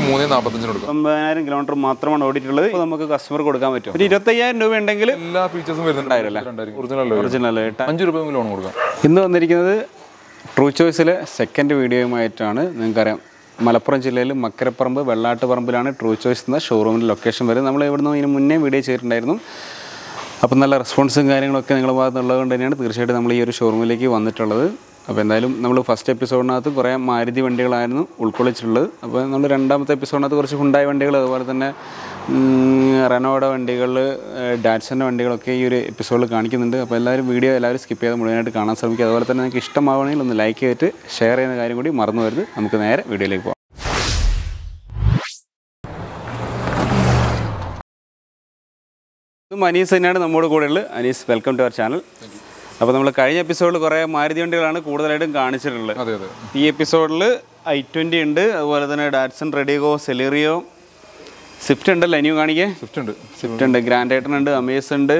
മൂന്ന് നാൽപ്പത്തഞ്ചിന് കൊടുക്കാം ഒമ്പതിനായിരം കിലോമീറ്റർ മാത്രമാണ് ഓടിയിട്ടുള്ളത് ഇപ്പോൾ നമുക്ക് കസ്റ്റമർ കൊടുക്കാൻ പറ്റും ഒരു ഇരുപത്തയ്യായിരം രൂപ ഉണ്ടെങ്കിൽ എല്ലാ ഫീച്ചേഴ്സും വരുന്നുണ്ട് ഒറിജിനൽ ഒറിജിനൽ അഞ്ച് രൂപ ലോൺ കൊടുക്കാം ഇന്ന് വന്നിരിക്കുന്നത് ട്രൂ ചോയ്സിലെ സെക്കൻഡ് വീഡിയോയുമായിട്ടാണ് നിങ്ങൾക്കറിയാം മലപ്പുറം ജില്ലയിൽ മക്കരപ്പറമ്പ് വെള്ളാട്ടുപറമ്പിലാണ് ട്രൂ ചോയ്സ് എന്ന ഷോറൂമിൻ്റെ ലൊക്കേഷൻ വരുന്നത് നമ്മൾ ഇവിടുന്ന് ഇതിന് മുന്നേ വീഡിയോ ചെയ്തിട്ടുണ്ടായിരുന്നു അപ്പം നല്ല റെസ്പോൺസും കാര്യങ്ങളൊക്കെ നിങ്ങളുടെ ഭാഗത്തുള്ളത് കൊണ്ട് തന്നെയാണ് തീർച്ചയായിട്ടും നമ്മൾ ഈ ഒരു ഷോറൂമിലേക്ക് വന്നിട്ടുള്ളത് അപ്പോൾ എന്തായാലും നമ്മൾ ഫസ്റ്റ് എപ്പിസോഡിനകത്ത് കുറേ മാരുതി വണ്ടികളായിരുന്നു ഉൾക്കൊള്ളിച്ചിട്ടുള്ളത് അപ്പോൾ നമ്മൾ രണ്ടാമത്തെ എപ്പിസോഡിനകത്ത് കുറച്ച് ഹുണ്ടായ വണ്ടികൾ അതുപോലെ തന്നെ ഉം, റെനോയുടെ വണ്ടികൾ ഡാറ്റ്സൻ്റെ വണ്ടികളൊക്കെ ഈ ഒരു എപ്പിസോഡിൽ കാണിക്കുന്നുണ്ട് അപ്പോൾ എല്ലാവരും വീഡിയോ എല്ലാവരും സ്കിപ്പ് ചെയ്ത് മുഴുവനായിട്ട് കാണാൻ ശ്രമിക്കുക അതുപോലെ തന്നെ നിങ്ങൾക്ക് ഇഷ്ടമാവണമെങ്കിൽ ഒന്ന് ലൈക്ക് ചെയ്തിട്ട് ഷെയർ ചെയ്യുന്ന കാര്യം കൂടി മറന്നു വരുത് നമുക്ക് നേരെ വീഡിയോയിലേക്ക് പോകാം ഇതും അനീസ് തന്നെയാണ് നമ്മോട് കൂടെ ഉള്ളത് അനീസ് വെൽക്കം ടു അവർ ചാനൽ അപ്പോൾ നമ്മൾ കഴിഞ്ഞ എപ്പിസോഡിൽ കുറേ മാരുതി വണ്ടികളാണ് കൂടുതലായിട്ടും കാണിച്ചിട്ടുള്ളത് അതെ അതെ ഈ എപ്പിസോഡിൽ ഐ ട്വൻ്റി ഉണ്ട് അതുപോലെ തന്നെ ഡാറ്റ്സൺ റെഡിഗോ സെലേറിയോ സ്വിഫ്റ്റ് ഉണ്ടല്ലോ ഇനിയും കാണിക്കേ സ്വിഫ്റ്റ് ഉണ്ട് സ്വിഫ്റ്റ് ഉണ്ട് ഗ്രാൻഡ് ഐറ്റൺ ഉണ്ട് അമേസ് ഉണ്ട്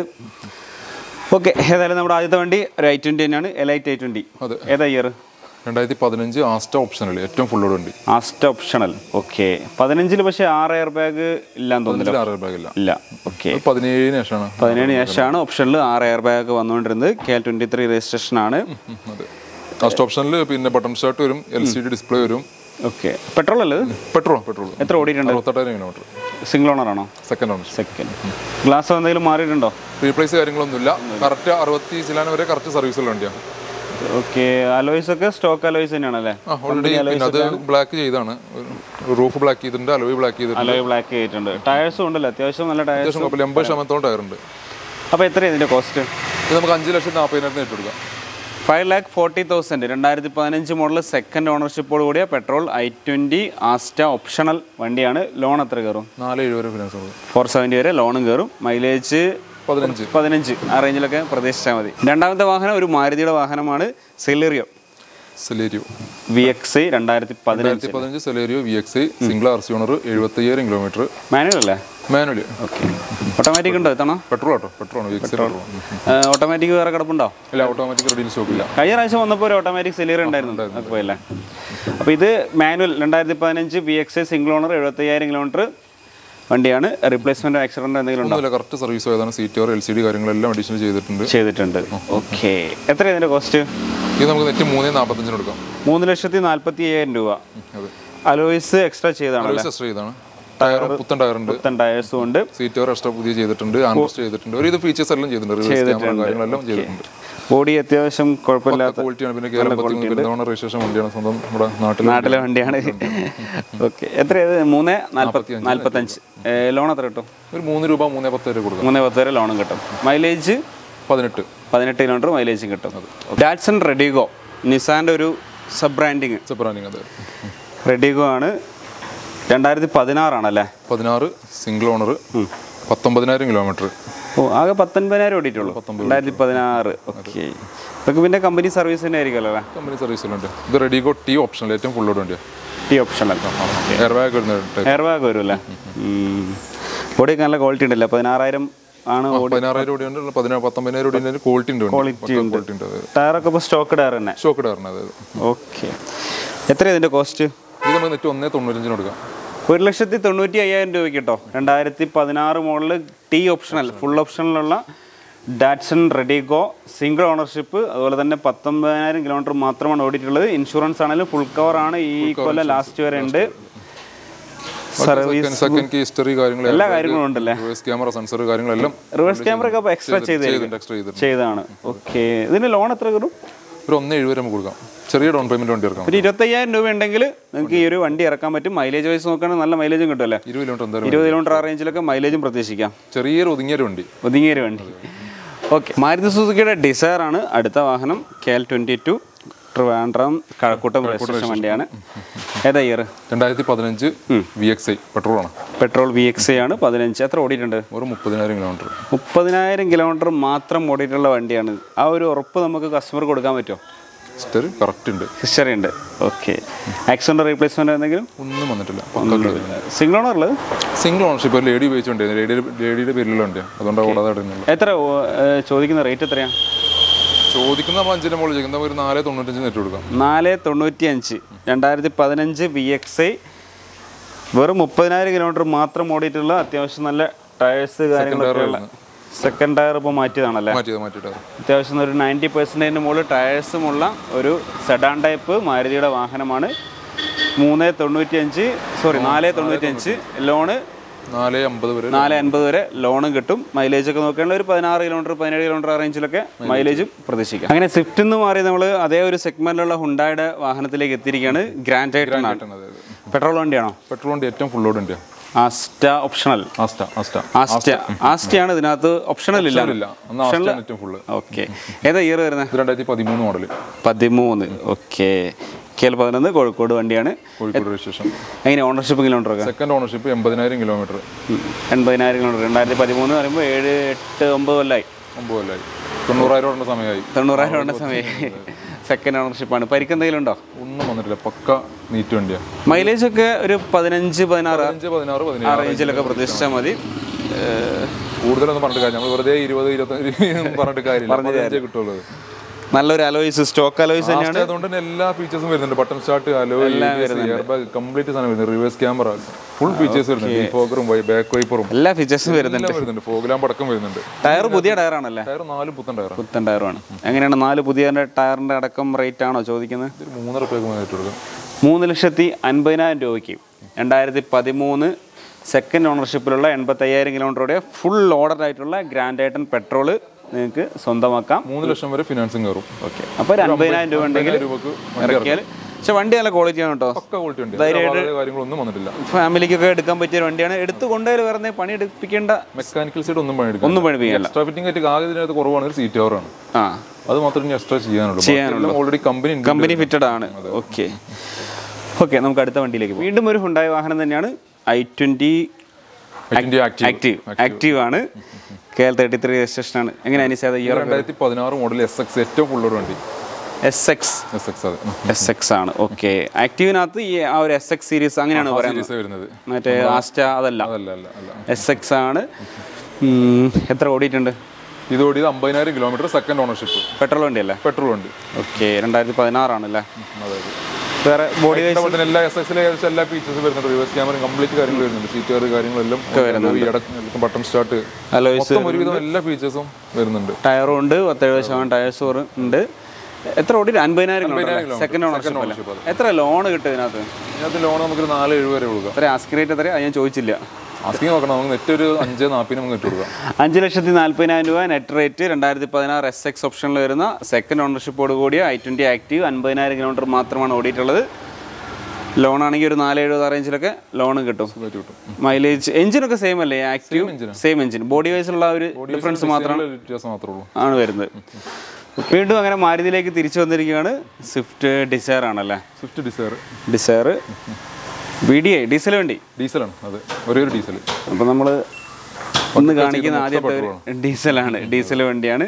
ഓക്കെ ഏതായാലും നമ്മുടെ ആദ്യത്തെ വണ്ടി ഒരു ഐ ട്വൻ്റി തന്നെയാണ് എലൈറ്റ് ഐ ട്വൻ്റി അതെ. ഏതാ ഇയർ രണ്ടായിരത്തി പതിനഞ്ച് ആസ്റ്റ ഓപ്ഷനൽ ഏറ്റവും ഫുൾ ലോഡ് വണ്ടി ആസ്റ്റ് ഓപ്ഷണൽ ഓക്കെ പതിനഞ്ചിൽ പക്ഷേ ആറ് എയർ ബാഗ് ഇല്ലാന്ന് തോന്നുന്നില്ല ഇതിൽ ആറ് ബാഗ് ഇല്ല ഇല്ല ഓക്കെ അത് പതിനേഴിന് ശേഷമാണ് പതിനേഴ് ശേഷമാണ് ഓപ്ഷനിൽ ആറ് എയർ ബാഗ് വന്നുകൊണ്ടിരുന്നത് K L twenty three registration ആണ് ഉം, അതെ ആസ്റ്റ് ഓപ്ഷനിൽ പിന്നെ ബട്ടൺ ഷർട്ട് വരും എൽ സി ഡി ഡിസ്പ്ലേ വരും ഓക്കെ പെട്രോൾ അല്ലേ ഇത്? പെട്രോൾ പെട്രോൾ എത്ര ഓടിയിട്ടുണ്ട് അറുപത്തെട്ടായിരം കിലോമീറ്റർ സിംഗിൾ ഓണർ ആണോ സെക്കൻഡ് ആണ് സെക്കൻഡ് ഗ്ലാസ് എന്തെങ്കിലും മാറിയിട്ടുണ്ടോ റീപ്ലേസ് കാര്യങ്ങളൊന്നുമില്ല കറക്റ്റ് അറുപത്തി ചിലാൻ വരെ കറക്റ്റ് സർവീസുള്ള വണ്ടിയാണ് ഓക്കെ അലോയ്സ് ഒക്കെ സ്റ്റോക്ക് അലോയ്സ് തന്നെയാണല്ലേ ആ ഓൾറെഡി പിന്നെ അത് ബ്ലാക്ക് ചെയ്താണ് റൂഫ് ബ്ലാക്ക് ചെയ്തിട്ടുണ്ട് അലോയ് ബ്ലാക്ക് ചെയ്തിട്ടുണ്ട് അലോയ് ബ്ലാക്ക് ചെയ്തിട്ടുണ്ട് ടയേഴ്സും ഉണ്ടല്ലോ അത്യാവശ്യം നല്ല ടയേഴ്സ് അത്യാവശ്യം കുഴപ്പമില്ല എൺപത് ശതമാനത്തോളം ടയറുണ്ട് അപ്പോൾ എത്രയാണ് ഇതിൻ്റെ കോസ്റ്റ് ഇത് നമുക്ക് അഞ്ച് ലക്ഷത്തി നാൽപ്പതിനായിരത്തിന് ഇട്ട് കൊടുക്കാം ഫൈവ് ലാക്ക് ഫോർട്ടി തൗസൻഡ് രണ്ടായിരത്തി പതിനഞ്ച് മോഡൽ സെക്കൻഡ് ഓണർഷിപ്പോട് കൂടിയ petrol i twenty Asta optional വണ്ടിയാണ് ലോൺ എത്ര കയറും നാല് ഏഴ് വരെ ഫിനാൻസ് കൊടുക്കും ഫോർ സെവൻറ്റി വരെ ലോണും കയറും മൈലേജ് പതിനഞ്ച് പതിനഞ്ച് ആ റേഞ്ചിലൊക്കെ പ്രതീക്ഷിച്ചാൽ മതി രണ്ടാമത്തെ വാഹനം ഒരു മാരുതിയുടെ വാഹനമാണ് സെലേറിയോ സെലേരിയോ വി എക്സ് രണ്ടായിരത്തി പതിനഞ്ച് രണ്ടായിരത്തി പതിനഞ്ച് Celerio V X single R C owner എഴുപത്തയ്യായിരം കിലോമീറ്റർ മാനുവൽ അല്ലേ മാനുവലി ഓക്കെ ഓട്ടോമാറ്റിക് ഉണ്ടോ എത്തണോ പെട്രോൾ ആട്ടോ പെട്രോൾ ആണ് വി എക്സ് പെട്രോൾ ഓട്ടോമാറ്റിക് വേറെ കിടപ്പുണ്ടോ ഇല്ല ഓട്ടോമാറ്റിക് റെഡി സ്റ്റോക്ക് ഇല്ല കഴിഞ്ഞ പ്രാവശ്യം വന്നപ്പോൾ ഒരു ഓട്ടോമാറ്റിക് സെലീർ ഉണ്ടായിരുന്നു അപ്പോൾ അല്ലേ അപ്പോൾ ഇത് മാനുവൽ രണ്ടായിരത്തി പതിനഞ്ച് ബി എക്സ് സിംഗിൾ ഓണർ എഴുപത്തയ്യായിരം കിലോമീറ്റർ വണ്ടിയാണ് റീപ്ലേസ്മെൻറ്റ് ആക്സിഡൻറ്റ് എന്തെങ്കിലും ഉണ്ടോ ഒന്നുമില്ല കറക്റ്റ് സർവീസ് ആയതാണ് seat or L C D കാര്യങ്ങളെല്ലാം അഡീഷണൽ ചെയ്തിട്ടുണ്ട് ചെയ്തിട്ടുണ്ട് ഓക്കെ എത്രയാണ് ഇതിൻ്റെ കോസ്റ്റ് ഇത് നമുക്ക് നെറ്റ് മൂന്ന് നാൽപ്പത്തഞ്ചിന് കൊടുക്കാം മൂന്ന് ലക്ഷത്തി നാൽപ്പത്തി അയ്യായിരം രൂപ അതെ അലോയ്സ് എക്സ്ട്രാ ചെയ്താണല്ലേ സർവീസ് എക്സ്ട്രാ ചെയ്താണ് ടയറും പുത്തൻ ടയറുണ്ട് പുത്തൻ ടയേഴ്സും ഉണ്ട് സീറ്റ് ഓർ എക്സ്ട്രാ പുതിയ ചെയ്തിട്ടുണ്ട് ആൻഡ്രസ്റ്റ് ചെയ്തിട്ടുണ്ട് ഒരു ഇത് ഫീച്ചേഴ്സ് എല്ലാം ചെയ്തിട്ടുണ്ട് റിവേഴ്സ് ക്യാമറ കാര്യങ്ങളെല്ലാം ചെയ്തിട്ടുണ്ട് ബോഡി അത്യാവശ്യം കുഴപ്പമില്ലാത്ത ക്വാളിറ്റിയാണ് പിന്നെ കേരളം പെരുന്തവണ രജിസ്ട്രേഷൻ വണ്ടിയാണ് സ്വന്തം നമ്മുടെ നാട്ടിൽ നാട്ടിലെ വണ്ടിയാണ് ഓക്കെ എത്രയത് മൂന്ന് നാൽപ്പത്തി നാൽപ്പത്തഞ്ച് ലോൺ എത്ര കിട്ടും ഒരു മൂന്ന് രൂപ മൂന്ന് പത്ത് വരെ കൊടുക്കാം മൂന്ന് പത്ത് വരെ ലോണും കിട്ടും മൈലേജ് പതിനെട്ട് പതിനെട്ട് കിലോമീറ്റർ മൈലേജും കിട്ടും ഡാറ്റ്സൺ റെഡിഗോ നിസാൻ്റെ ഒരു സബ് ബ്രാൻഡിങ് സെപ്പറാനിങ് അതെ റെഡിഗോ ആണ് രണ്ടായിരത്തി പതിനാറാണല്ലേ പതിനാറ് സിംഗിൾ ഓണർ പത്തൊമ്പതിനായിരം കിലോമീറ്റർ ഓ ആകെ പത്തൊൻപതിനായിരം ഓടിയിട്ടുള്ളൂ രണ്ടായിരത്തി പതിനാറ് ഓക്കെ ഇതൊക്കെ പിന്നെ കമ്പനി സർവീസ് തന്നെ ആയിരിക്കുമല്ലോ അല്ലേ കമ്പനി സർവീസിലുണ്ട് ഇത് റെഡിഗോ ടി ഓപ്ഷനിൽ ഏറ്റവും ഫുള്ളോട് വണ്ടിയാണ് ഈ ഓപ്ഷൻ അല്ല എയർ ബാഗ് വരുന്ന type. എയർ ബാഗ് വരും അല്ലേ ബോഡിയൊക്കെ നല്ല ക്വാളിറ്റി ഉണ്ടല്ലേ പതിനാറായിരം ആണ് പതിനാറായിരം ഓടിയുണ്ട് പതിനാറ് പത്തൊമ്പതിനായിരം ഓടിയുണ്ട് ക്വാളിറ്റി ഉണ്ട് ക്വാളിറ്റി ഉണ്ട് ക്വാളിറ്റി ഉണ്ട് അതെ ടയറൊക്കെ ഇപ്പോൾ സ്റ്റോക്ക് ടയർ തന്നെ സ്റ്റോക്ക് ഇടാറുണ്ട് അതെ ഓക്കെ എത്രയാണ് ഇതിൻ്റെ കോസ്റ്റ് ഇത് നമുക്ക് നെറ്റ് ഒന്നേ തൊണ്ണൂറ്റഞ്ചിന് കൊടുക്കാം ഒരു ലക്ഷത്തി തൊണ്ണൂറ്റി അയ്യായിരം രൂപയ്ക്ക് കേട്ടോ രണ്ടായിരത്തി പതിനാറ് മോഡല് ടി ഓപ്ഷണൽ ഫുൾ ഓപ്ഷനിലുള്ള ഡാറ്റ്സൺ റെഡിഗോ സിംഗിൾ ഓണർഷിപ്പ് അതുപോലെ തന്നെ പത്തൊമ്പതിനായിരം കിലോമീറ്റർ മാത്രമാണ് ഓടിയിട്ടുള്ളത് ഇൻഷുറൻസ് ആണെങ്കിലും ഫുൾ കവർ ആണ് ഈ കൊല്ലം ലാസ്റ്റ് വരെ ഉണ്ട് സർവീസ് സെക്കൻഡ് കീ ഹിസ്റ്ററി കാര്യങ്ങൾ എല്ലാ കാര്യങ്ങളും ഉണ്ടല്ലേ റിവേഴ്സ് ക്യാമറ സെൻസർ കാര്യങ്ങളെല്ലാം റിവേഴ്സ് ക്യാമറ ഒക്കെ എക്സ്ട്രാ ചെയ്ത് ചെയ്തിട്ടുണ്ട് എക്സ്ട്രാ ചെയ്തിട്ടുണ്ട് ചെയ്തതാണ് ഓക്കെ ഇതിന് ലോൺ എത്ര കയറും ഒരു ഒന്ന് എഴുപത് നമുക്ക് കൊടുക്കാം ചെറിയ ഡൗൺ പേയ്മെന്റ് വണ്ടി ഇറക്കാം ഒരു ഇരുപത്തയ്യായിരം രൂപ ഉണ്ടെങ്കിൽ നിങ്ങൾക്ക് ഈ ഒരു വണ്ടി ഇറക്കാൻ പറ്റും മൈലേജ് വൈസ് നോക്കുകയാണെങ്കിൽ നല്ല മൈലേജും കിട്ടുമല്ലേ ഇരുപത് കിലോമീറ്റർ എന്തായാലും ഇരുപത് കിലോമീറ്റർ ആ റേഞ്ചിലൊക്കെ മൈലേജും പ്രതീക്ഷിക്കാം ചെറിയൊരു ഒതുങ്ങിയൊരു വണ്ടി ഒതുങ്ങിയൊരു വണ്ടി ഓക്കെ മാരുതി സുസുക്കിയുടെ ഡിസയർ ആണ് അടുത്ത വാഹനം K L twenty two Trivandrum Kazhakkoottam registration വണ്ടിയാണ് ഏതാ ഇയർ രണ്ടായിരത്തി പതിനഞ്ച് വി എക്സ് ഐ പെട്രോൾ ആണ് പെട്രോൾ വി എക്സ് ആണ് പതിനഞ്ച് എത്ര ഓടിയിട്ടുണ്ട് ഒരു മുപ്പതിനായിരം കിലോമീറ്റർ മുപ്പതിനായിരം കിലോമീറ്റർ മാത്രം ഓടിയിട്ടുള്ള വണ്ടിയാണ് ആ ഒരു ഉറപ്പ് നമുക്ക് കസ്റ്റമർ കൊടുക്കാൻ പറ്റുമോ ഹിസ്റ്ററി കറക്റ്റ് ഉണ്ട് ഹിസ്റ്ററി ഉണ്ട് ഓക്കെ ആക്സിഡന്റ് റീപ്ലേസ്മെന്റ് എന്തെങ്കിലും ഒന്നും വന്നിട്ടില്ല പക്ക സിംഗിൾ ഓണറിൽ സിംഗിൾ ഓണർഷിപ്പ് ഒരു ലേഡി ഉപയോഗിച്ചുകൊണ്ടിരുന്നു ലേഡി ലേഡിയുടെ പേരിലുള്ള വണ്ടിയാണ് അതുകൊണ്ടാണ് ഓടാതെ ഇടുന്നുള്ളത് എത്ര ഓ, ഏ, ചോദിക്കുന്ന റേറ്റ് എത്രയാണ് ചോദിക്കുന്ന നമ്മൾ അഞ്ചിന്റെ മുകളിൽ ചോദിക്കുന്നത് ഒരു നാല് തൊണ്ണൂറ്റഞ്ച് നെറ്റ് കൊടുക്കാം നാല് തൊണ്ണൂറ്റി അഞ്ച് രണ്ടായിരത്തി പതിനഞ്ച് വി എക്സ് ഐ വെറും മുപ്പതിനായിരം കിലോമീറ്റർ മാത്രം ഓടിയിട്ടുള്ള അത്യാവശ്യം നല്ല ടയേഴ്സ് കാര്യങ്ങളൊക്കെ ഉള്ള സെക്കൻഡ് ടയർ ഇപ്പോൾ മാറ്റിയതാണല്ലേ മാറ്റിയത് മാറ്റിയിട്ട് അത്യാവശ്യം ഒരു നയൻറ്റി പെർസെൻറ്റേജിന് മുകളിൽ ടയേഴ്സുമുള്ള ഒരു സെഡാൻ ടൈപ്പ് മാരുതിയുടെ വാഹനമാണ് മൂന്ന് തൊണ്ണൂറ്റിയഞ്ച് സോറി നാല് തൊണ്ണൂറ്റിയഞ്ച് ലോണ് നാല് അമ്പത് വരെ നാല് അൻപത് വരെ ലോണും കിട്ടും മൈലേജ് ഒക്കെ നോക്കുകയാണെങ്കിൽ ഒരു പതിനാറ് കിലോമീറ്റർ പതിനേഴ് കിലോമീറ്റർ ആ റേഞ്ചിലൊക്കെ മൈലേജും പ്രതീക്ഷിക്കാം അങ്ങനെ സ്വിഫ്റ്റ് എന്ന് മാറി നമ്മൾ അതേ ഒരു സെഗ്മെന്റിലുള്ള ഹുണ്ടായുടെ വാഹനത്തിലേക്ക് എത്തിയിരിക്കുകയാണ് ഗ്രാൻഡ് ആയിട്ടാണ് അതെ അതെ പെട്രോൾ വണ്ടിയാണോ പെട്രോൾ വണ്ടി ഏറ്റവും ഫുൾ ലോഡ് വണ്ടിയാണ് Asta optional Asta Asta Asta ആസ്റ്റയാണ് ഇതിനകത്ത് ഓപ്ഷണൽ ഇല്ല ഇല്ല അന്ന് ആസ്റ്റ ഏറ്റവും ഫുള്ള് ഓക്കെ ഏതാ ഇയർ വരുന്നത് ഇത് രണ്ടായിരത്തി പതിമൂന്ന് മോഡൽ പതിമൂന്ന് ഓക്കെ കെ എൽ പതിനൊന്ന് കോഴിക്കോട് വണ്ടിയാണ് കോഴിക്കോട് രജിസ്ട്രേഷൻ എങ്ങനെ ഓണർഷിപ്പ് കിലോമീറ്റർ ഒക്കെ സെക്കൻഡ് ഓണർഷിപ്പ് എൺപതിനായിരം കിലോമീറ്റർ എൺപതിനായിരം കിലോമീറ്റർ രണ്ടായിരത്തി പതിമൂന്ന് പറയുമ്പോൾ ഏഴ് എട്ട് ഒമ്പത് കൊല്ലായി ഒമ്പത് കൊല്ലായി തൊണ്ണൂറായിരം ഓടേണ്ട സമയമായി തൊണ്ണൂറായിരം ഉണ്ട് സമയം സെക്കൻഡ് ഓണർഷിപ്പാണ് പരിക്ക് എന്തെങ്കിലും ഉണ്ടോ ഒന്നും വന്നിട്ടില്ല പക്ക നീറ്റ് വണ്ടിയാണ് മൈലേജ് ഒക്കെ ഒരു പതിനഞ്ച് പതിനാറ് അഞ്ച് പതിനാറ് ആ പതിനേഴ് റേഞ്ചിലൊക്കെ പ്രതീക്ഷിച്ചാൽ മതി ഏഹ്, കൂടുതലൊന്നും പറഞ്ഞിട്ട് കാര്യം നമ്മൾ വെറുതെ ഇരുപത് ഇരുപത്തഞ്ച് പറഞ്ഞിട്ട് കാര്യമില്ല പതിനഞ്ചേ കിട്ടുള്ളൂ നല്ലൊരു അലോയ്സ് സ്റ്റോക്ക് അലോയ്സ് തന്നെയാണ് അതുകൊണ്ട് തന്നെ എല്ലാ ഫീച്ചേഴ്സും വരുന്നുണ്ട് ബട്ടൺ സ്റ്റാർട്ട് അലോ കംപ്ലീറ്റ് സാധനം വരുന്നുണ്ട് റിവേഴ്സ് ക്യാമറ ഫുൾ ഫീച്ചേഴ്സ് വരുന്നുണ്ട് ഫോഗറും ബാക്ക് വൈപ്പറും എല്ലാ ഫീച്ചേഴ്സും വരുന്നുണ്ട് എല്ലാം വരുന്നുണ്ട് ഫോഗിലാം പടക്കം വരുന്നുണ്ട് ടയർ പുതിയ ടയറാണല്ലേ ടയർ നാലും പുത്തൻ ടയറാണ് പുത്തൻ ടയറുമാണ് എങ്ങനെയാണ് നാല് പുതിയ ടയറിന്റെ അടക്കം റേറ്റ് ആണോ ചോദിക്കുന്നത് ഒരു മൂന്നര രൂപയ്ക്ക് മേടിച്ചു കൊടുക്കാം മൂന്ന് ലക്ഷത്തി അൻപതിനായിരം രൂപയ്ക്ക് രണ്ടായിരത്തി പതിമൂന്ന് സെക്കൻഡ് ഓണർഷിപ്പിലുള്ള എൺപത്തയ്യായിരം കിലോമീറ്ററുടെ ഫുൾ ലോഡഡ് ആയിട്ടുള്ള ഗ്രാൻഡ് ഐട്ടൺ പെട്രോൾ നിങ്ങൾക്ക് സ്വന്തമാക്കാം മൂന്ന് ലക്ഷം വരെ ഫിനാൻസും കയറും ഓക്കെ അപ്പോൾ ഒരു അൻപതിനായിരം രൂപ ഉണ്ടെങ്കിൽ രൂപക്ക് ഇറക്കിയാൽ പക്ഷെ വണ്ടി നല്ല ക്വാളിറ്റിയാണ് കേട്ടോ പക്ക ക്വാളിറ്റി ഉണ്ട് അപാകത കാര്യങ്ങളൊന്നും വന്നിട്ടില്ല ഫാമിലിക്കൊക്കെ എടുക്കാൻ പറ്റിയ ഒരു വണ്ടിയാണ് എടുത്തു കൊണ്ടുപോയി വേറെ പണി എടുപ്പിക്കേണ്ട മെക്കാനിക്കൽ സൈഡ് ഒന്നും പണിയെടുക്കാം ഒന്നും പണിപ്പിക്കാനില്ല എക്സ്ട്രാ ഫിറ്റിംഗ് ആയിട്ട് ആകെ ഇതിനകത്ത് കുറവാണ് ഒരു സീറ്റ് കവറാണ് ആ അത് മാത്രമേ ഇനി എക്സ്ട്രാ ചെയ്യാനുള്ളൂ ഓൾറെഡി കമ്പനി കമ്പനി ഫിറ്റഡ് ആണ് ഓക്കെ ഓക്കെ നമുക്ക് അടുത്ത വണ്ടിയിലേക്ക് പോകാം. വീണ്ടും ഒരു ഹുണ്ടായ വാഹനം തന്നെയാണ് ഐ ട്വൻറ്റി ആക്റ്റീവ് ആക്റ്റീവ് ആണ് K L thirty three registration ആണ് എങ്ങനെ അനിസേത ഇയർ രണ്ടായിരത്തി പതിനാറ് മോഡൽ എസ് എക്സ് ഏറ്റവും ഫുള്ളൊരു വണ്ടി എസ് എക്സ് എസ് എക്സ് അതെ എസ് എക്സ് ആണ് ഓക്കെ ആക്റ്റീവിനകത്ത് ഈ ആ ഒരു എസ് എക്സ് സീരീസ് അങ്ങനെയാണ് പറയുന്നത് സീരീസ് വരുന്നത് മറ്റേ ആസ്റ്റ അതല്ല അതല്ല അല്ല അല്ല എസ് എക്സ് ആണ് ഉം, എത്ര ഓടിയിട്ടുണ്ട് ഇത് ഓടിയത് അമ്പതിനായിരം കിലോമീറ്റർ സെക്കൻഡ് ഓണർഷിപ്പ് പെട്രോൾ വണ്ടിയല്ലേ പെട്രോൾ ഉണ്ട് ഓക്കെ രണ്ടായിരത്തി പതിനാറാണല്ലേ അതായത് വേറെ ബോഡി വൈസ് അതുപോലെ തന്നെ എല്ലാ എസ് എക്സിലെ ഏകദേശം എല്ലാ ഫീച്ചേഴ്സും വരുന്നുണ്ട് റിവേഴ്സ് ക്യാമറ കംപ്ലീറ്റ് കാര്യങ്ങൾ വരുന്നുണ്ട് സീറ്റ് കയറി കാര്യങ്ങളെല്ലാം ഈ ബട്ടൺ സ്റ്റാർട്ട് അലോയ്സ് മൊത്തം ഒരുവിധം എല്ലാ ഫീച്ചേഴ്സും വരുന്നുണ്ട് ടയറും ഉണ്ട് പത്തെഴുപത് ശതമാനം ടയേഴ്സും ഉണ്ട് എത്ര ഓടി അൻപതിനായിരം സെക്കൻഡ് ഓണർഷിപ്പ് അല്ലേ എത്ര ലോൺ കിട്ടും ഇതിനകത്ത് ഇതിനകത്ത് ലോൺ നമുക്കൊരു നാല് ഏഴ് വരെ കൊടുക്കാം എത്ര ആസ്ക് റേറ്റ് എത്ര അത് ഞാൻ ചോദിച്ചില്ല ആസ്കിങ് നോക്കണം നമുക്ക് നെറ്റ് ഒരു അഞ്ച് നാൽപ്പതിന് നമുക്ക് ഇട്ട് കൊടുക്കാം അഞ്ച് ലക്ഷത്തി നാൽപ്പതിനായിരം രൂപ നെറ്റ് റേറ്റ് രണ്ടായിരത്തി പതിനാറ് എസ് എക്സ് ഓപ്ഷനിൽ വരുന്ന സെക്കൻഡ് ഓണർഷിപ്പോട് കൂടിയ ഐ ട്വൻറ്റി ആക്റ്റീവ് അൻപതിനായിരം കിലോമീറ്റർ മാത്രമാണ് ഓടിയിട്ടുള്ളത് ലോൺ ആണെങ്കിൽ ഒരു നാല് എഴുപത് ആ റേഞ്ചിലൊക്കെ ലോൺ കിട്ടും സുഖമായിട്ട് കിട്ടും മൈലേജ് എഞ്ചിനൊക്കെ സെയിം അല്ലേ ആക്റ്റീവ് സെയിം എഞ്ചിൻ ബോഡി വൈസുള്ള ഒരു ഡിഫറൻസ് മാത്രമാണ് ഇതിലുള്ള വ്യത്യാസം മാത്രമേ ഉള്ളൂ ആണ് വരുന്നത് വീണ്ടും അങ്ങനെ മാരുതിയിലേക്ക് തിരിച്ചു വന്നിരിക്കുകയാണ് സ്വിഫ്റ്റ് ഡിസയർ ആണല്ലേ Swift Dzire Dzire V D i diesel വണ്ടി ഡീസലാണ് അതെ ഒരേ ഒരു ഡീസൽ അപ്പോൾ നമ്മൾ ഒന്ന് കാണിക്കുന്ന ആദ്യത്തെ ഒരു ഡീസലാണ് ഡീസൽ വണ്ടിയാണ്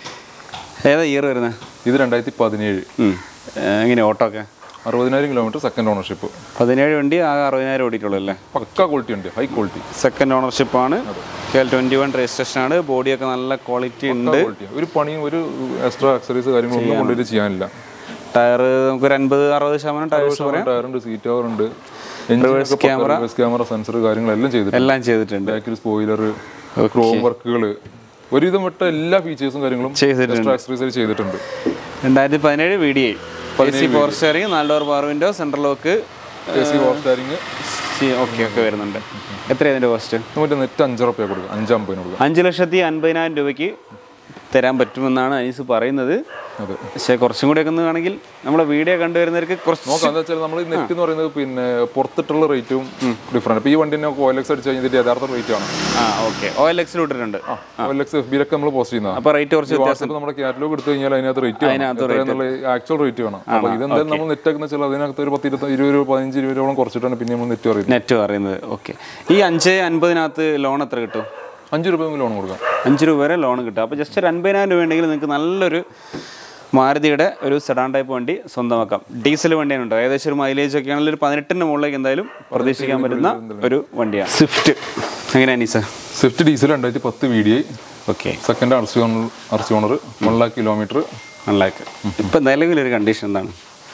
ഏതാ ഇയർ വരുന്നത് ഇത് രണ്ടായിരത്തി പതിനേഴ് എങ്ങനെ ഓട്ടോ ഒക്കെ അറുപതിനായിരം കിലോമീറ്റർ സെക്കൻഡ് ഓണർഷിപ്പ് പതിനേഴ് വണ്ടി ആകെ അറുപതിനായിരം ഓടിയിട്ടുള്ളൂ അല്ലേ പക്ക ക്വാളിറ്റി ഉണ്ട് ഹൈ ക്വാളിറ്റി സെക്കൻഡ് ഓണർഷിപ്പാണ് K L twenty one registration ആണ് ബോഡിയൊക്കെ നല്ല ക്വാളിറ്റി ഉണ്ട് ക്വാളിറ്റി ഒരു പണിയും ഒരു എക്സ്ട്രാ അക്സറീസ് കാര്യങ്ങളൊന്നും കൊണ്ടുവരും ചെയ്യാനില്ല ടയർ നമുക്ക് ഒരു അൻപത് അറുപത് ശതമാനം ടയേഴ്സ് പറയാം ടയറുണ്ട് സീറ്റ് കവർ ഉണ്ട് റിവേഴ്സ് ക്യാമറ സെൻസർ കാര്യങ്ങളെല്ലാം ചെയ്തിട്ടുണ്ട് എല്ലാം ചെയ്തിട്ടുണ്ട് ബാക്കിൽ സ്പോയിലർ ക്രോം വർക്കുകൾ ഒരുവിധം വിട്ട എല്ലാ ഫീച്ചേഴ്സും കാര്യങ്ങളും ചെയ്തിട്ടുണ്ട്. എക്സ്ട്രാ അക്സറീസ് ചെയ്തിട്ടുണ്ട് രണ്ടായിരത്തി പതിനേഴ് V D i A C power steering നാല് door power window central lock A C power steering okay ഒക്കെ വരുന്നുണ്ട് എത്രയാണ് ഇതിൻ്റെ കോസ്റ്റ് മറ്റേ നെറ്റ് അഞ്ച് റുപ്യ കൊടുക്കുക അഞ്ചമ്പതിന് കൊടുക്കുക അഞ്ച് ലക്ഷത്തി അൻപതിനായിരം രൂപയ്ക്ക് തരാൻ പറ്റുമെന്നാണ് അനീസ് പറയുന്നത് അതെ പക്ഷേ കുറച്ചും കൂടി ഒക്കെ ഒന്ന് വേണമെങ്കിൽ നമ്മളെ വീഡിയോ കണ്ടുവരുന്നവർക്ക് കുറച്ച് നോക്കാം എന്താ വെച്ചാൽ നമ്മൾ ഈ നെറ്റ് എന്ന് പറയുന്നത് പിന്നെ പുറത്തിട്ടുള്ള റേറ്റും ഡിഫറെന്റ് ഇപ്പൊ ഈ വണ്ടിനെ ഓയിലെക്സ് അടിച്ച് കഴിഞ്ഞിട്ട് യഥാർത്ഥ റേറ്റ് ആണ് ആ ഓക്കെ ഓ എൽ എക്സിൽ ഇട്ടിട്ടുണ്ട് ഓയിലെക്സ് എഫ് ബിയിലൊക്കെ നമ്മൾ പോസ്റ്റ് ചെയ്യുന്നതാണ് അപ്പോൾ റേറ്റ് കുറച്ച് വാട്സാപ്പ് നമ്മുടെ കാറ്റലോഗ് എടുത്തു കഴിഞ്ഞാൽ അതിനകത്ത് റേറ്റ് വേണം ആക്ച്വൽ റേറ്റ് വേണം അപ്പൊ ഇതെന്തായാലും നമ്മൾ നെറ്റ് ആക്കുന്ന വെച്ചാൽ അതിനകത്ത് ഒരു പത്ത് ഇരുപത്തി ഇരുപത് രൂപ പതിനഞ്ച് ഇരുപത് രൂപയോളം കുറച്ചിട്ടാണ് പിന്നെ നമ്മൾ നെറ്റ് പറയുന്നത് നെറ്റ് പറയുന്നത് ഓക്കെ ഈ അഞ്ച് അൻപതിനകത്ത് ലോൺ എത്ര കിട്ടും അഞ്ച് രൂപ ലോൺ കൊടുക്കാം അഞ്ച് രൂപ വരെ ലോൺ കിട്ടും അപ്പോൾ ജസ്റ്റ് ഒരു അൻപതിനായിരം രൂപ ഉണ്ടെങ്കിൽ നിങ്ങൾക്ക് നല്ലൊരു മാരുതിയുടെ ഒരു സെഡാൻ ടൈപ്പ് വണ്ടി സ്വന്തമാക്കാം ഡീസൽ വണ്ടിയാണ് ഉണ്ടോ ഏകദേശം ഒരു മൈലേജ് ഒക്കെ ആണെങ്കിൽ ഒരു പതിനെട്ടിൻ്റെ മുകളിലേക്ക് എന്തായാലും പ്രതീക്ഷിക്കാൻ പറ്റുന്ന ഒരു വണ്ടിയാണ് സ്വിഫ്റ്റ് എങ്ങനെയാണ് അനീസ സ്വിഫ്റ്റ് ഡീസൽ രണ്ടായിരത്തി പത്ത് V D i okay second R C owner R C owner one lakh kilometre one lakh ഇപ്പം നിലവിലൊരു കണ്ടീഷൻ എന്താണ്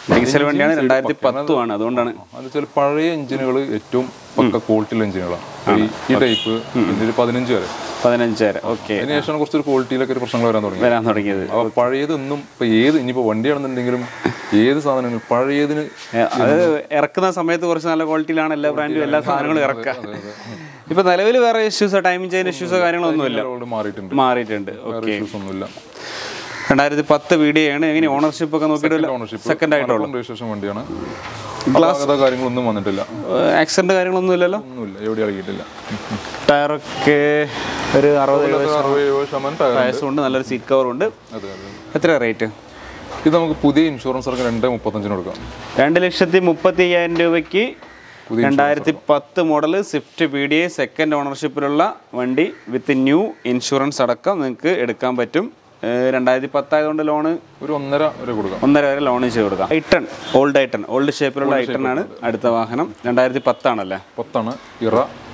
ഡീസൽ വണ്ടിയാണ് രണ്ടായിരത്തി പത്തുമാണ് അതുകൊണ്ടാണ് അത് വെച്ചാൽ പഴയ എഞ്ചിനുകൾ ഏറ്റവും പക്ക ക്വാളിറ്റിയുള്ള എഞ്ചിനുകളാണ് ഈ ടൈപ്പ് പിന്നെ ഒരു പതിനഞ്ച് വരെ പതിനഞ്ച് വരെ ഓക്കെ അതിനുശേഷമാണ് കുറച്ചൊരു ക്വാളിറ്റിയിലൊക്കെ ഒരു പ്രശ്നങ്ങൾ വരാൻ തുടങ്ങി വരാൻ തുടങ്ങിയത് അപ്പൊ പഴയതൊന്നും ഇപ്പൊ ഏത് ഇനിയിപ്പോ വണ്ടിയാണെന്നുണ്ടെങ്കിലും ഏത് സാധനങ്ങളും പഴയതിന് ഏ, അത് ഇറക്കുന്ന സമയത്ത് കുറച്ച് നല്ല ക്വാളിറ്റിയിലാണ് എല്ലാ ബ്രാൻഡും എല്ലാ സാധനങ്ങളും ഇറക്കുക ഇപ്പൊ നിലവിൽ വേറെ ഇഷ്യൂസോ ടൈമിംഗ് ചെയിൻ ഇഷ്യൂസോ കാര്യങ്ങളൊന്നുമില്ല ഓൾറെഡി മാറിയിട്ടുണ്ട് മാറിയിട്ടുണ്ട് ഓക്കെ ഇഷ്യൂസ് ഒന്നുമില്ല രണ്ടായിരത്തി പത്ത് വീഡിയോ ആണ് എങ്ങനെ ഓണർഷിപ്പ് ഒക്കെ നോക്കിയിട്ടില്ല ഓണർഷിപ്പ് സെക്കൻഡ് ആയിട്ടുള്ളൂ രജിസ്ട്രേഷൻ വണ്ടിയാണ് അപാകത കാര്യങ്ങളൊന്നും വന്നിട്ടില്ല ആക്സിഡന്റ് കാര്യങ്ങളൊന്നും ഇല്ലല്ലോ ഒന്നുമില്ല എവിടെ ഇളകിയിട്ടില്ല ടയറൊക്കെ ഒരു അറുപത് അറുപത് എഴുപത് ശതമാനം ടയർ വയസ്സും ഉണ്ട് നല്ലൊരു സീറ്റ് കവറും ഉണ്ട് അതെ അതെ എത്ര റേറ്റ് ഇത് നമുക്ക് പുതിയ ഇൻഷുറൻസ് ഇറങ്ങി രണ്ട് മുപ്പത്തഞ്ചിന് കൊടുക്കാം രണ്ട് ലക്ഷത്തി മുപ്പത്തി അയ്യായിരം രൂപയ്ക്ക് രണ്ടായിരത്തി പത്ത് model Swift P D A second ഓണർഷിപ്പിലുള്ള വണ്ടി വിത്ത് ന്യൂ ഇൻഷുറൻസ് അടക്കം നിങ്ങൾക്ക് എടുക്കാൻ പറ്റും ഏഹ് രണ്ടായിരത്തി പത്തായതുകൊണ്ട് ലോണ് ഒരു ഒന്നര വരെ കൊടുക്കാം ഒന്നര വരെ ലോൺ ചെയ്ത് കൊടുക്കാം ഐട്ടൺ ഓൾഡ് ഐട്ടൺ ഓൾഡ് ഷേപ്പിലുള്ള ഐട്ടൺ ആണ് അടുത്ത വാഹനം രണ്ടായിരത്തി പത്താണല്ലേ പത്താണ് ഇറ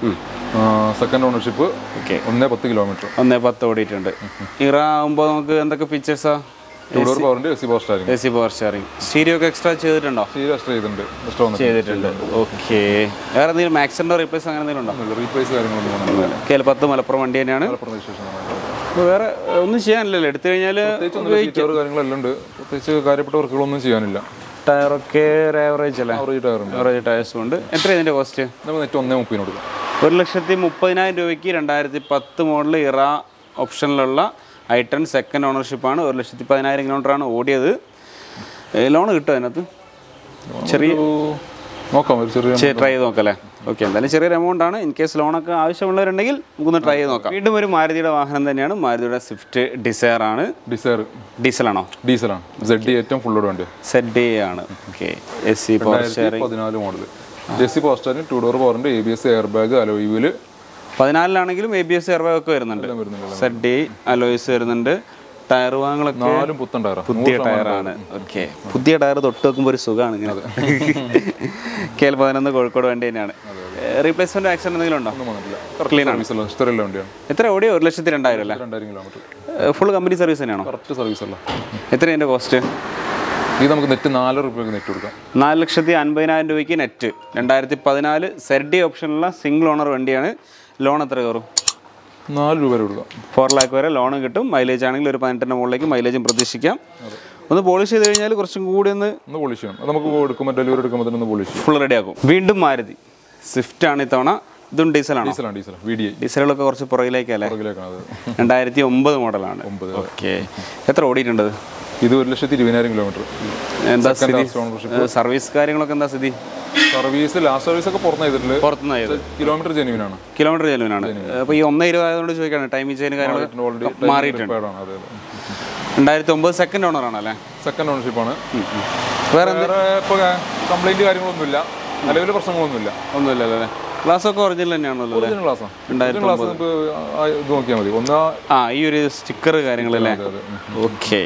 സെക്കൻഡ് ഓണർഷിപ്പ് ഓക്കെ ഒന്നേ പത്ത് കിലോമീറ്റർ ഒന്നേ പത്ത് ഓടിയിട്ടുണ്ട് ഇറ ആകുമ്പോൾ നമുക്ക് എന്തൊക്കെ ഫീച്ചേഴ്സാ ടൂ ഡോർ പവറിന്റെ A C power steering A C power steering stereo ഒക്കെ എക്സ്ട്രാ ചെയ്തിട്ടുണ്ടോ സീര എക്സ്ട്രാ ചെയ്തിട്ടുണ്ട് എക്സ്ട്രാ വന്നിട്ട് ചെയ്തിട്ടുണ്ട് ഓക്കെ വേറെ എന്തെങ്കിലും മാക്സിഡോ റീപ്ലേസ് അങ്ങനെ എന്തെങ്കിലും ഉണ്ടോ റീപ്ലേസ് കാര്യങ്ങളൊന്നും വന്നിട്ടില്ല കെ എൽ പത്ത് മലപ്പുറം വണ്ടി തന്നെയാണ് മലപ്പുറം രജിസ്ട്രേഷൻ അപ്പോൾ വേറെ ഏഹ്, ഒന്നും ചെയ്യാനില്ലല്ലോ എടുത്തു കഴിഞ്ഞാൽ ഫീച്ചർ കാര്യങ്ങളെല്ലാം ഉണ്ട് പ്രത്യേകിച്ച് കാര്യപ്പെട്ട വർക്കുകളൊന്നും ചെയ്യാനില്ല ടയറൊക്കെ ഒരു ആവറേജ് അല്ലേ ആവറേജ് ടയർ ഉണ്ട് ആവറേജ് ടയേഴ്സും ഉണ്ട് എത്ര ഇതിൻ്റെ കോസ്റ്റ് നമുക്ക് നെറ്റ് ഒന്നേ മുപ്പതിന് കൊടുക്കാം ഒരു ലക്ഷത്തി മുപ്പതിനായിരം രൂപയ്ക്ക് രണ്ടായിരത്തി പത്ത് മോഡൽ ഇറ ഓപ്ഷനിലുള്ള ഐട്ടൺ സെക്കൻഡ് ഓണർഷിപ്പാണ് ഒരു ലക്ഷത്തി പതിനായിരം കിലോമീറ്ററാണ് ഓടിയത് ലോൺ കിട്ടും അതിനകത്ത് ചെറിയ ഒരു നോക്കാം ഒരു ചെറിയ ട്രൈ ചെയ്ത് നോക്കല്ലേ ഓക്കെ എന്തായാലും ചെറിയൊരു എമൗണ്ട് ആണ് ഇൻ കേസ് ലോണൊക്കെ ആവശ്യമുള്ളവരുണ്ടെങ്കിൽ നമുക്കൊന്ന് ട്രൈ ചെയ്ത് നോക്കാം വീണ്ടും ഒരു മാരുതിയുടെ വാഹനം തന്നെയാണ് മാരുതിയുടെ സ്വിഫ്റ്റ് ഡിസയർ ആണ് ഡിസയർ ഡീസലാണോ ഡീസലാണ് സെഡ് ഡി ഏറ്റവും ഫുള്ളോട് വണ്ടി സെഡ് ഡേ ആണ് okay S C power steering പതിനാല് മോഡൽ ജെസ്സി പോസ്റ്റാറിന് ടൂ ഡോർ പവറിന്റെ A B S air bag അലോയിവില് പതിനാലിലാണെങ്കിലും എ ബി എസ് എയർബാഗ് ഒക്കെ വരുന്നുണ്ട് വരുന്നുണ്ട് സെഡ് ഡേ അലോയ്സ് വരുന്നുണ്ട് ടയർ വാങ്ങലൊക്കെ നാലും പുത്തൻ ടയറാ പുതിയ ടയറാണ് ഓക്കെ പുതിയ ടയർ തൊട്ട് വെക്കുമ്പോൾ ഒരു സുഖമാണ് ഇങ്ങനെ കെ എൽ പതിനൊന്ന് കോഴിക്കോട് വണ്ടി തന്നെയാണ് റീപ്ലേസ്മെന്റ് ആക്സിഡന്റ് എന്തെങ്കിലും ഉണ്ടോ ഒന്നും വന്നിട്ടില്ല സർവീസ് അല്ല ഹിസ്റ്ററിയുള്ള വണ്ടിയാണ് എത്ര ഓടിയോ ഒരു ലക്ഷത്തി രണ്ടായിരം അല്ലേ രണ്ടായിരം കിലോമീറ്റർ ഫുൾ കമ്പനി സർവീസ് തന്നെയാണോ കറക്റ്റ് സർവീസ് അല്ല എത്ര ഇതിൻ്റെ കോസ്റ്റ് ഇത് നമുക്ക് നെറ്റ് നാല് റുപ്യക്ക് നെറ്റ് കൊടുക്കാം നാല് ലക്ഷത്തി അൻപതിനായിരം രൂപയ്ക്ക് നെറ്റ് രണ്ടായിരത്തി പതിനാല് സെഡി ഓപ്ഷനുള്ള സിംഗിൾ ഓണർ വണ്ടിയാണ് ലോൺ എത്ര കയറും നാല് രൂപ വരെ കൊടുക്കാം ഫോർ ലാക്ക് വരെ ലോൺ കിട്ടും മൈലേജ് ആണെങ്കിൽ ഒരു പതിനെട്ടിൻ്റെ മുകളിലേക്ക് മൈലേജും പ്രതീക്ഷിക്കാം ഒന്ന് പോളിഷ് ചെയ്ത് കഴിഞ്ഞാൽ കുറച്ചും കൂടി ഒന്ന് ഒന്ന് പോളിഷ് ചെയ്യണം അത് നമുക്ക് എടുക്കുമ്പോൾ ഡെലിവറി എടുക്കുമ്പോൾ തന്നെ ഒന്ന് പോളിഷ് ചെയ്യും ഫുൾ റെഡി ആക്കും വീണ്ടും മാരുതി സ്വിഫ്റ്റ് ആണ് ഇത്തവണ ഇതും ഡീസലാണോ ഡീസലാണ് ഡീസൽ വി ഡി ഐ ഡീസലുകളൊക്കെ കുറച്ച് പുറകിലേക്കല്ലേ പുറകിലേക്കാണ് അത് രണ്ടായിരത്തി ഒമ്പത് മോഡലാണ് ഓക്കെ എത്ര ഓടിയിട്ടുണ്ട് ഇത് ഒരു ലക്ഷത്തി ഇരുപതിനായിരം കിലോമീറ്റർ എന്താ സ്ഥിതി ഓണർഷിപ്പ് ഏഹ് സർവീസ് കാര്യങ്ങളൊക്കെ എന്താ സ്ഥിതി സർവീസ് ലാസ്റ്റ് സർവീസ് ഒക്കെ പുറത്ത് ചെയ്തിട്ടുണ്ട് പുറത്തുനിന്ന് ചെയ്ത് കിലോമീറ്റർ ജെനുവിനാണ് കിലോമീറ്റർ ചെലവിനാണ് അപ്പോൾ ഈ ഒന്നേ ഇരുപതായതുകൊണ്ട് ചോദിക്കുകയാണ് ടൈമിംഗ് ചെയിൻ കാര്യങ്ങൾ ഓൾറെഡി മാറിയിട്ടുണ്ട് ആണ് അതെ അതെ രണ്ടായിരത്തി ഒമ്പത് സെക്കൻഡ് ഓണർ ആണല്ലേ സെക്കൻഡ് ഓണർഷിപ്പാണ് വേറെ വേറെ ഇപ്പോൾ കംപ്ലൈന്റ് കാര്യങ്ങളൊന്നുമില്ല നിലവിൽ പ്രശ്നങ്ങളൊന്നുമില്ല ഒന്നുമില്ലല്ലോ അല്ലേ ഗ്ലാസ് ഒക്കെ ഒറിജിനൽ തന്നെയാണല്ലോ അല്ലേ ഒറിജിനൽ ക്ലാസ്സാണ് രണ്ടായിരത്തി ക്ലാസ് നമുക്ക് ആ ഇത് നോക്കിയാൽ മതി ഒന്ന് ആ ഈ ഒരു സ്റ്റിക്കർ കാര്യങ്ങളല്ലേ അതെ അതെ ഓക്കെ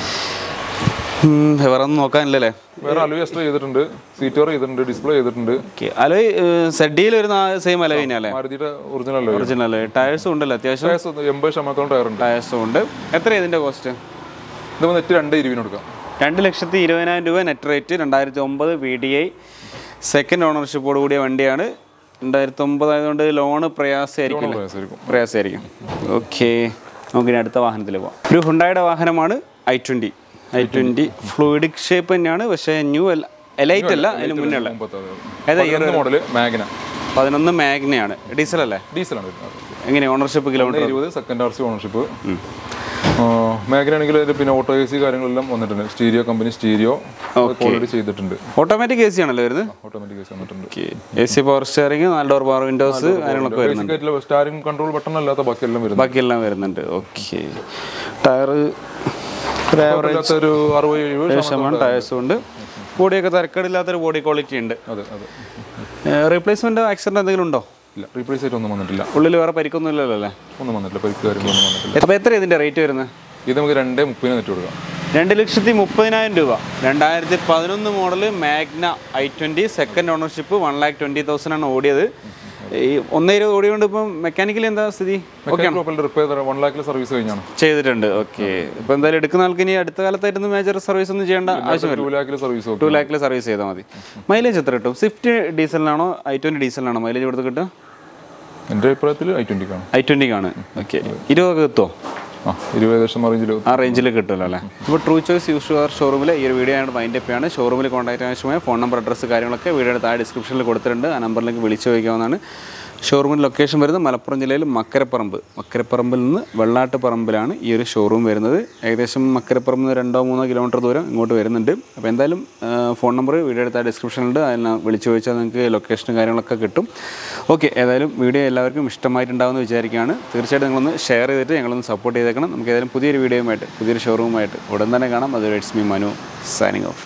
വേറെ ഒന്നും നോക്കാനില്ലല്ലേ വേറെ അലോയ് എക്സ്ട്രാ ചെയ്തിട്ടുണ്ട് സീറ്റോർ ചെയ്തിട്ടുണ്ട് ഡിസ്പ്ലേ ചെയ്തിട്ടുണ്ട് ഓക്കെ അലോയ് സെഡിയിൽ ഒരു സെയിം അലോയ് തന്നെയല്ലേ മാരുതിയുടെ ഒറിജിനൽ അലോയ് ഒറിജിനൽ അലോയ് ടയേഴ്സും ഉണ്ടല്ലോ അത്യാവശ്യം എൺപത് ശതമാനത്തോളം ടയർ ഉണ്ട് ടയേഴ്സും ഉണ്ട് എത്ര ഇതിൻ്റെ കോസ്റ്റ് ഇത് നെറ്റ് രണ്ട് ഇരുവിന് കൊടുക്കാം രണ്ട് ലക്ഷത്തി ഇരുപതിനായിരം രൂപ നെറ്റ് റേറ്റ് രണ്ടായിരത്തി ഒമ്പത് വി ഡി ഐ സെക്കൻഡ് ഓണർഷിപ്പോട് കൂടിയ വണ്ടിയാണ് രണ്ടായിരത്തി ഒമ്പത് ആയതുകൊണ്ട് ലോണ് പ്രയാസമായിരിക്കും പ്രയാസമായിരിക്കും പ്രയാസമായിരിക്കും ഓക്കെ നമുക്കിനി അടുത്ത വാഹനത്തിൽ പോകാം ഒരു ഹുണ്ടായുടെ വാഹനമാണ് i twenty i twenty fluidic shape തന്നെയാണ് പക്ഷേ ന്യൂ അല്ല എലൈറ്റ് അല്ല അതിന് മുന്നേ ഉള്ള ഏതാ ഇയർ മോഡൽ മാഗ്ന പതിനൊന്ന് മാഗ്നയാണ് ഡീസൽ അല്ലേ ഡീസലാണ് വരുന്നത് എങ്ങനെ ഓണർഷിപ്പ് കിലോമീറ്റർ ഇരുപത് second R C ownership Magna ആണെങ്കിൽ അതിൽ പിന്നെ ഓട്ടോ എ സി കാര്യങ്ങളെല്ലാം വന്നിട്ടുണ്ട് സ്റ്റീരിയോ കമ്പനി സ്റ്റീരിയോ ഓൾറെഡി ചെയ്തിട്ടുണ്ട് ഓട്ടോമാറ്റിക് എ സി ആണല്ലോ വരുന്നത് ഓട്ടോമാറ്റിക് എ സി വന്നിട്ടുണ്ട് എ സി പവർ സ്റ്റിയറിംഗ് നാല് ഡോർ പവർ വിൻഡോസ് കാര്യങ്ങളൊക്കെ വരുന്നുണ്ട് ബേസിക്കായിട്ടുള്ള സ്റ്റാരിംഗ് കൺട്രോൾ ബട്ടൺ അല്ലാത്ത ബാക്കിയെല്ലാം വരുന്നത് ബാക്കിയെല്ലാം വരുന്നുണ്ട് ഓക്കെ ടയർ ഒരു ആവറേജ് അല്ലാത്ത ഒരു അറുപത് എഴുപത് ശതമാനം ടയേഴ്സും ഉണ്ട് ബോഡിയൊക്കെ തിരക്കേടില്ലാത്തൊരു ബോഡി ക്വാളിറ്റി ഉണ്ട് അതെ അതെ റീപ്ലേസ്മെന്റ് ആക്സിഡന്റ് എന്തെങ്കിലും ഉണ്ടോ ഇല്ല റീപ്ലേസ് ആയിട്ട് ഒന്നും വന്നിട്ടില്ല ഉള്ളിൽ വേറെ പരിക്കൊന്നും ഇല്ലല്ലോ അല്ലേ ഒന്നും വന്നിട്ടില്ല പരിക്ക് കാര്യങ്ങളൊന്നും വന്നിട്ടില്ല അപ്പോൾ എത്ര ഇതിന്റെ റേറ്റ് വരുന്നത് ഇത് നമുക്ക് രണ്ടേ മുപ്പതിന് നെറ്റ് കൊടുക്കാം രണ്ട് ലക്ഷത്തി മുപ്പതിനായിരം രൂപ രണ്ടായിരത്തി പതിനൊന്ന് model Magna i twenty second ownership one lakh twenty thousand ആണ് ഓടിയത് ഈ ഒന്നേ ഇരുപത് ഓടിയോണ്ട് ഇപ്പം മെക്കാനിക്കലി എന്താ സ്ഥിതി മെക്കാനിക്കൽ റിപ്പയർ വൺ ലാഖിൽ സർവീസ് കഴിഞ്ഞാണ് ചെയ്തിട്ടുണ്ട് ഓക്കെ ഇപ്പൊ എന്തായാലും എടുക്കുന്ന ആൾക്ക് ഇനി അടുത്ത കാലത്തായിരുന്നു മേജർ സർവീസ് ഒന്നും ചെയ്യേണ്ട ആവശ്യമില്ല ടു ലാഖിൽ സർവീസ് ടു ലാക്കിൽ സർവീസ് ചെയ്താൽ മതി മൈലേജ് എത്ര കിട്ടും സ്വിഫ്റ്റ് ഡീസലിനാണോ ഐ ട്വന്റി ഡീസലിനാണോ മൈലേജ് കൊടുത്ത് കിട്ടുക എൻ്റെ അഭിപ്രായത്തിൽ ഐ ട്വൻറ്റിക്കാണ് ഐ ട്വന്റിക്കാണ് ഓക്കെ ഇരുപതൊക്കെ കിട്ടുമോ ആ ഇരുപത് ലക്ഷം റേഞ്ചിൽ ആ റേഞ്ചിൽ കിട്ടുമല്ലോ അല്ലേ ഇപ്പോൾ ട്രൂ ചോയ്സ് യൂസ് യുവർ ഷോറൂമിൽ ഈ ഒരു വീഡിയോ ആണ് മൈൻഡ് അപ്പ് ആണ് ഷോറൂമിൽ കോൺടാക്ട് ആവശ്യമായ ഫോൺ നമ്പർ അഡ്രസ്സ് കാര്യങ്ങളൊക്കെ വീഡിയോയുടെ താഴെ ഡിസ്ക്രിപ്ഷനിൽ കൊടുത്തിട്ടുണ്ട് ആ നമ്പറിലേക്ക് വിളിച്ചു ചോദിക്കാവുന്നതാണ് ഷോറൂമിൻ്റെ ലൊക്കേഷൻ വരുന്നത് മലപ്പുറം ജില്ലയിൽ മക്കരപ്പറമ്പ് മക്കരപ്പറമ്പിൽ നിന്ന് വെള്ളാട്ടുപറമ്പിലാണ് ഈ ഒരു ഷോറൂം വരുന്നത് ഏകദേശം മക്കരപ്പറമ്പിൽ നിന്ന് രണ്ടോ മൂന്നോ കിലോമീറ്റർ ദൂരം ഇങ്ങോട്ട് വരുന്നുണ്ട് അപ്പോൾ എന്തായാലും ഫോൺ നമ്പർ വീഡിയോയുടെ താഴെ ഡിസ്ക്രിപ്ഷനിലുണ്ട് അതിന് വിളിച്ചു ചോദിച്ചാൽ നിങ്ങൾക്ക് ലൊക്കേഷനും കാര്യങ്ങളൊക്കെ കിട്ടും ഓക്കെ ഏതായാലും വീഡിയോ എല്ലാവർക്കും ഇഷ്ടമായിട്ടുണ്ടാവുമെന്ന് വിചാരിക്കുകയാണ് തീർച്ചയായിട്ടും നിങ്ങളൊന്ന് ഷെയർ ചെയ്തിട്ട് ഞങ്ങളൊന്ന് സപ്പോർട്ട് ചെയ്തേക്കണം നമുക്ക് ഏതായാലും പുതിയൊരു വീഡിയോയുമായിട്ട് പുതിയൊരു ഷോറൂമായിട്ട് ഉടൻ തന്നെ കാണാം അത് it's me Manu signing of